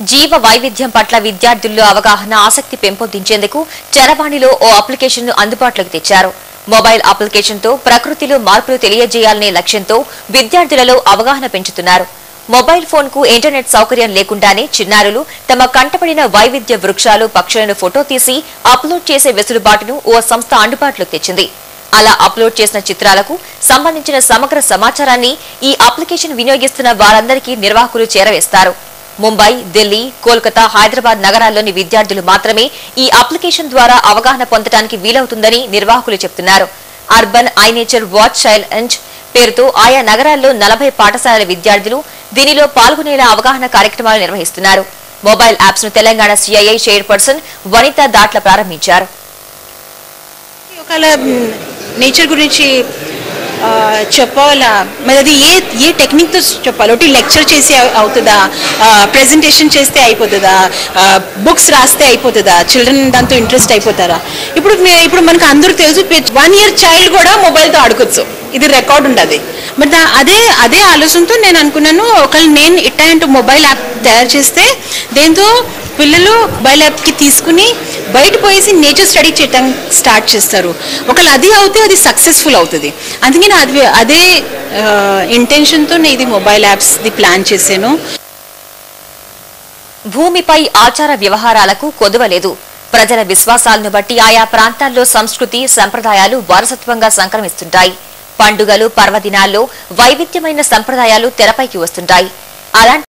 జీవ వైవిధ్యం పట్ల విద్యార్థుల్లో అవగాహన ఆసక్తి పెంపొందించేందుకు చరవాణిలో ఓ అప్లికేషన్ ను అందుబాటులోకి తెచ్చారు మొబైల్ అప్లికేషన్ తో ప్రకృతిలో మార్పులు తెలియజేయాలనే లక్ష్యంతో విద్యార్థులలో అవగాహన పెంచుతున్నారు మొబైల్ ఫోన్ కు ఇంటర్నెట్ సౌకర్యం లేకుండానే చిన్నారులు తమ కంటపడిన వైవిధ్య వృక్షాలు పక్షులను ఫోటో తీసి అప్లోడ్ చేసే వెసులుబాటును ఓ సంస్థ అందుబాటులోకి తెచ్చింది అలా అప్లోడ్ చేసిన చిత్రాలకు సంబంధించిన సమగ్ర సమాచారాన్ని ఈ అప్లికేషన్ వినియోగిస్తున్న వారందరికీ నిర్వాహకులు చేరవేస్తారు ముంబై ఢిల్లీ కోల్కతా హైదరాబాద్ నగరాల్లోని విద్యార్థులు మాత్రమే ఈ అప్లికేషన్ ద్వారా అవగాహన పొందడానికి వీలవుతుందని నిర్వాహకులు చెబుతున్నారు urban eye nature watch challenge పేరుతో ఆయా నగరాల్లో నలభై పాఠశాలల విద్యార్థులు దీనిలో పాల్గొనేలా అవగాహన కార్యక్రమాలు నిర్వహిస్తున్నారు మొబైల్ యాప్స్ ను తెలంగాణ సిఐఐ చైర్పర్సన్ వనిత దాట్ల ప్రారంభించారు ఒకవేళ నేచర్ గురించి ఆ, చెప్పాలా మరి అది ఏ ఏ టెక్నిక్తో చెప్పాలి ఒకటి లెక్చర్ చేసి అవు- అవుతుందా ప్రెజెంటేషన్ చేస్తే అయిపోతుందా బుక్స్ రాస్తే అయిపోతుందా చిల్డ్రన్ దాంతో ఇంట్రెస్ట్ అయిపోతారా ఇప్పుడు మే- ఇప్పుడు మనకు అందరూ తెలుసు వన్ ఇయర్ చైల్డ్ కూడా మొబైల్తో ఆడుకోవచ్చు ఇది రికార్డ్ ఉండదు మరి దా- అదే అదే ఆలోచనతో నేను అనుకున్నాను ఒకవేళ నేను ఇట్లాంటి మొబైల్ యాప్ తయారు చేస్తే దేంతో పిల్లలు మొబైల్ యాప్కి తీసుకుని బయట పోయేసి నేచర్ స్టడీ చేయటం స్టార్ట్ చేస్తారు ఒకవేళ అది అవుతే అది సక్సెస్ఫుల్ అవుతుంది అందుకని అది అదే ఇంటెన్షన్తో నేను ఇది మొబైల్ యాప్స్ది ప్లాన్ చేశాను భూమిపై ఆచార వ్యవహారాలకు కొదవలేదు ప్రజల విశ్వాసాలను బట్టి ఆయా ప్రాంతాల్లో సంస్కృతి సంప్రదాయాలు వారసత్వంగా సంక్రమిస్తుంటాయి పండుగలు పర్వదినాల్లో వైవిధ్యమైన సంప్రదాయాలు తెరపైకి వస్తుంటాయి అలాంటి